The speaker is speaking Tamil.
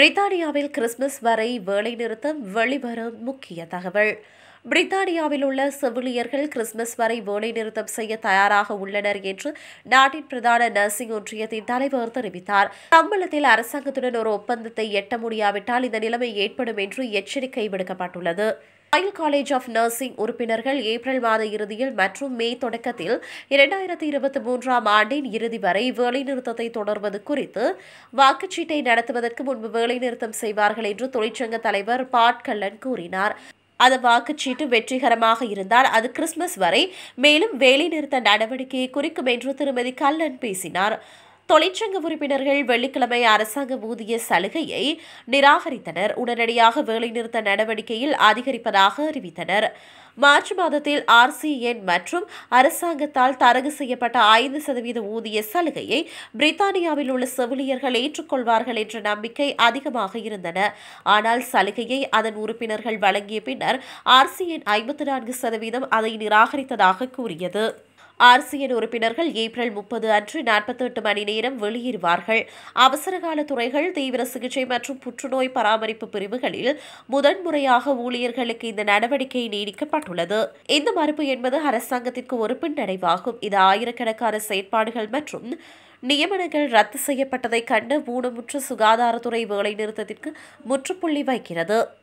பிரித்தானியாவில் கிறிஸ்துமஸ் வரை வேலைநிறுத்தம் வெளிவரும் முக்கிய தகவல் பிரித்தானியாவில் உள்ள செவிலியர்கள் கிறிஸ்துமஸ் வரை வேலைநிறுத்தம் செய்ய தயாராக உள்ளனர் என்று நாட்டின் பிரதான நர்சிங் ஒன்றியத்தின் தலைவர் தெரிவித்தார் சம்பளத்தில் அரசாங்கத்துடன் ஒரு ஒப்பந்தத்தை எட்ட முடியாவிட்டால் இந்த நிலைமை ஏற்படும் என்று எச்சரிக்கை விடுக்கப்பட்டுள்ளது ராயல் காலேஜ் ஆஃப் நர்சிங் உறுப்பினர்கள் ஏப்ரல் மாத இறுதியில் மற்றும் மே தொடக்கத்தில் இரண்டாயிரத்தி இருபத்தி மூன்றாம் ஆண்டின் இறுதி வரை வேலைநிறுத்தத்தை தொடர்வது குறித்து வாக்குச்சீட்டை நடத்துவதற்கு முன்பு வேலைநிறுத்தம் செய்வார்கள் என்று தொழிற்சங்க தலைவர் பாட் கல்லன் கூறினார் அந்த வாக்குச்சீட்டு வெற்றிகரமாக இருந்தால் அது கிறிஸ்துமஸ் வரை மேலும் வேலைநிறுத்த நடவடிக்கையை குறிக்கும் என்று திருமதி கல்லன் பேசினார் தொழிற்சங்க உறுப்பினர்கள் வெள்ளிக்கிழமை அரசாங்க ஊதிய சலுகையை நிராகரித்தனர் உடனடியாக வேலைநிறுத்த நடவடிக்கையில் அதிகரிப்பதாக அறிவித்தனர் மார்ச் மாதத்தில் ஆர்சிஎன் மற்றும் அரசாங்கத்தால் தரகு செய்யப்பட்ட ஐந்து சதவீத ஊதிய சலுகையை பிரித்தானியாவில் உள்ள செவிலியர்கள் ஏற்றுக்கொள்வார்கள் என்ற நம்பிக்கை அதிகமாக இருந்தன ஆனால் சலுகையை அதன் உறுப்பினர்கள் வழங்கிய பின்னர் ஆர்சிஎன் ஐம்பத்தி நான்கு சதவீதம் அதை நிராகரித்ததாக கூறியது ஆர்சிஎன் உறுப்பினர்கள் ஏப்ரல் முப்பது அன்று நாற்பத்தெட்டு மணி நேரம் வெளியேறுவார்கள் அவசரகால துறைகள் தீவிர சிகிச்சை மற்றும் புற்றுநோய் பராமரிப்பு பிரிவுகளில் முதன்முறையாக ஊழியர்களுக்கு இந்த நடவடிக்கை நீடிக்கப்பட்டுள்ளது இந்த மறுப்பு என்பது அரசாங்கத்திற்கு ஒரு பின்னடைவாகும் இது ஆயிரக்கணக்கான செயற்பாடுகள் மற்றும் நியமனங்கள் ரத்து செய்யப்பட்டதை கண்டு ஊனமுற்ற சுகாதாரத்துறை வேலைநிறுத்தத்திற்கு முற்றுப்புள்ளி வைக்கிறது